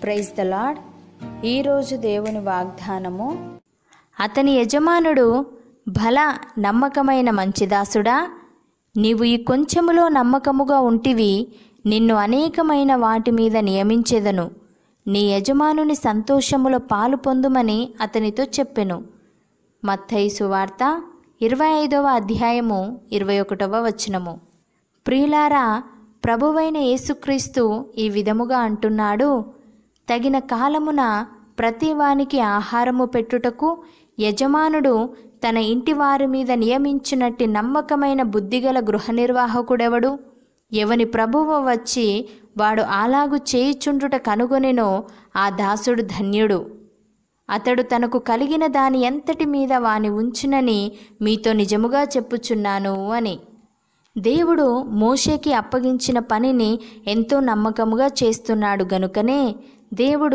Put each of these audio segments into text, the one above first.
praise the lord ఈరోజు దేవుని వాగ్దానము అతని యజమానుడు భల నమ్మకమైన మంచిదాసుడా నీవు ఈ కొంచెములో నమ్మకముగా ఉంటివి నిన్ను అనేకమైన వాటి మీద నియమించెదను నీ యజమానుని సంతోషములో పాలు పొందుమని అతనితో చెప్పెను మత్తయి సువార్త ఇరవై ఐదవ అధ్యాయము ఇరవై ఒకటవ వచనము ప్రియులారా ప్రభువైన యేసుక్రీస్తు ఈ విధముగా అంటున్నాడు తగిన కాలమున ప్రతివానికి ఆహారము పెట్టుటకు యజమానుడు తన ఇంటి వారి మీద నియమించినట్టి నమ్మకమైన బుద్ధిగల గృహ నిర్వాహకుడెవడు ఎవని ప్రభువు వచ్చి వాడు అలాగు చేయుచుండుట కనుగొనెనో ఆ దాసుడు ధన్యుడు అతడు తనకు కలిగిన దాని ఎంతటి మీద వాని ఉంచునని మీతో నిజముగా చెప్పుచున్నాను అని దేవుడు మోషేకి అప్పగించిన పనిని ఎంతో నమ్మకముగా చేస్తున్నాడు గనుకనే దేవుడు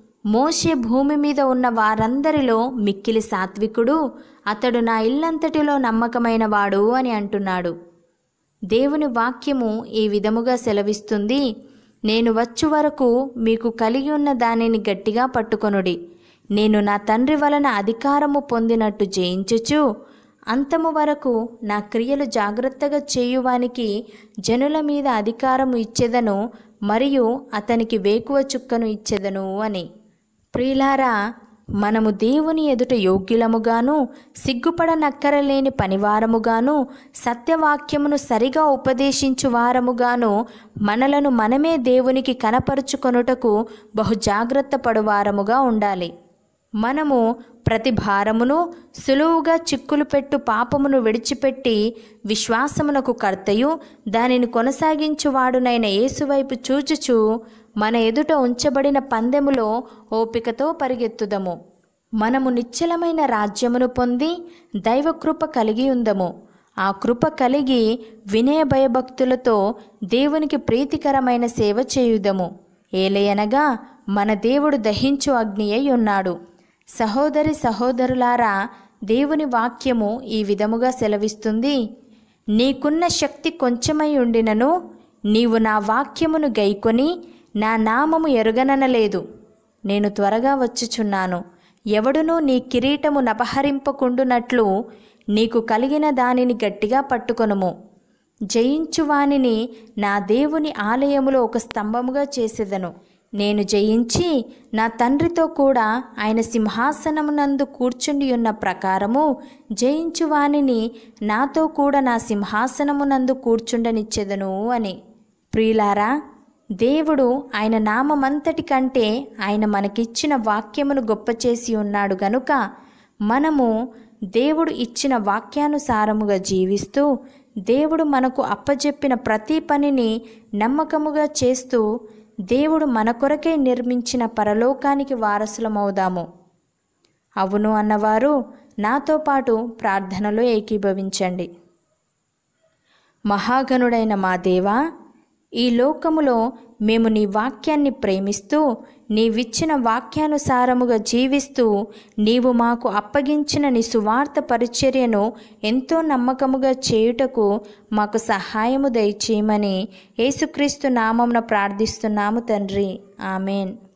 మోషే భూమి మీద ఉన్న వారందరిలో మిక్కిలి సాత్వికుడు అతడు నా ఇల్లంతటిలో నమ్మకమైన వాడు అని అంటున్నాడు దేవుని వాక్యము ఈ విధముగా సెలవిస్తుంది నేను వచ్చు వరకు మీకు కలిగి ఉన్న దానిని గట్టిగా పట్టుకొనుడి నేను నా తండ్రి వలన అధికారము పొందినట్టు జయించుచు అంతము వరకు నా క్రియలు జాగ్రత్తగా చేయువానికి జనుల మీద అధికారము ఇచ్చెదను మరియు అతనికి వేకువ చుక్కను ఇచ్చెదను అని ప్రియులారా మనము దేవుని ఎదుట యోగ్యులముగాను సిగ్గుపడనక్కరలేని పనివారముగాను సత్యవాక్యమును సరిగా ఉపదేశించు వారముగాను మనలను మనమే దేవునికి కనపరుచుకొనుటకు బహు జాగ్రత్త పడువారముగా ఉండాలి మనము ప్రతి భారమును సులువుగా చిక్కులు పెట్టు పాపమును విడిచిపెట్టి విశ్వాసమునకు కర్తయు దానిని కొనసాగించువాడునైన యేసువైపు చూచుచు మన ఎదుట ఉంచబడిన పందెములో ఓపికతో పరిగెత్తుదము మనము నిశ్చలమైన రాజ్యమును పొంది దైవకృప కలిగి ఉందము ఆ కృప కలిగి వినయ భయభక్తులతో దేవునికి ప్రీతికరమైన సేవ చేయుదము ఏలయనగా మన దేవుడు దహించు అగ్ని అయి ఉన్నాడు సహోదరి సహోదరులారా దేవుని వాక్యము ఈ విధముగా సెలవిస్తుంది నీకున్న శక్తి కొంచెమై ఉండినను నీవు నా వాక్యమును గైకొని నా నామము ఎరుగననలేదు నేను త్వరగా వచ్చుచున్నాను ఎవడునూ నీ కిరీటము నపహరింపకుండునట్లు నీకు కలిగిన దానిని గట్టిగా పట్టుకొనుము జయించువానిని నా దేవుని ఆలయములో ఒక స్తంభముగా చేసేదను నేను జయించి నా తండ్రితో కూడా ఆయన సింహాసనమునందు కూర్చుండి ఉన్న ప్రకారము జయించువానిని నాతో కూడా నా సింహాసనమునందు కూర్చుండనిచ్చెదను అని ప్రియులారా దేవుడు ఆయన నామమంతటి కంటే ఆయన మనకిచ్చిన వాక్యమును గొప్ప చేసి ఉన్నాడు గనుక మనము దేవుడు ఇచ్చిన వాక్యానుసారముగా జీవిస్తూ దేవుడు మనకు అప్పజెప్పిన ప్రతి పనిని నమ్మకముగా చేస్తూ దేవుడు మన కొరకై నిర్మించిన పరలోకానికి వారసులమవుదాము అవును అన్నవారు నాతో పాటు ప్రార్థనలో ఏకీభవించండి మహాగణుడైన మా దేవా ఈ లోకములో మేము నీ వాక్యాన్ని ప్రేమిస్తూ నీవిచ్చిన వాక్యానుసారముగా జీవిస్తూ నీవు మాకు అప్పగించిన నీ సువార్త పరిచర్యను ఎంతో నమ్మకముగా చేయుటకు మాకు సహాయము దయచేయమని యేసుక్రీస్తు నామమున ప్రార్థిస్తున్నాము తండ్రి ఆమెన్